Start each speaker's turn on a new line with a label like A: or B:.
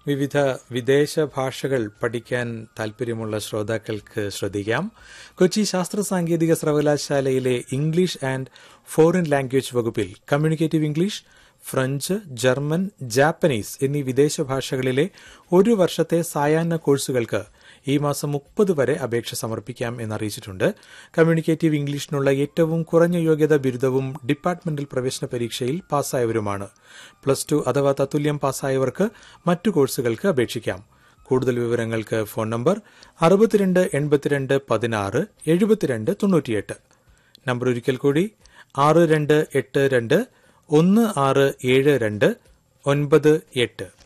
A: വിവിധ വിദേശ ഭാഷകൾ പഠിക്കാൻ താൽപര്യമുള്ള ശ്രോതാക്കൾക്ക് ശ്രദ്ധിക്കാം കൊച്ചി ശാസ്ത്ര സാങ്കേതിക സർവകലാശാലയിലെ ഇംഗ്ലീഷ് ആൻഡ് ഫോറിൻ ലാംഗ്വേജ് വകുപ്പിൽ communicative English French German Japanese എന്നീ വിദേശ ഭാഷകളിലെ ഒരു വർഷത്തെ സായാഹ്ന കോഴ്സുകൾക്ക് ഈ മാസം മുപ്പത് വരെ അപേക്ഷ സമർപ്പിക്കാം എന്നറിയിച്ചിട്ടുണ്ട് കമ്മ്യൂണിക്കേറ്റീവ് ഇംഗ്ലീഷിനുള്ള ഏറ്റവും കുറഞ്ഞ യോഗ്യത ബിരുദവും ഡിപ്പാർട്ട്മെന്റൽ പ്രവേശന പരീക്ഷയിൽ പാസ്സായവരുമാണ് പ്ലസ് ടു അഥവാ തത്തുല്യം പാസ്സായവർക്ക് മറ്റു കോഴ്സുകൾക്ക് അപേക്ഷിക്കാം കൂടുതൽ വിവരങ്ങൾക്ക് ഫോൺ നമ്പർ അറുപത്തിരണ്ട് എൺപത്തിരണ്ട് പതിനാറ് എഴുപത്തിരണ്ട് തൊണ്ണൂറ്റിയെട്ട് നമ്പർ ഒരിക്കൽ കൂടി ആറ് രണ്ട് എട്ട് രണ്ട് ഒന്ന് ആറ് ഏഴ് രണ്ട് ഒൻപത് എട്ട്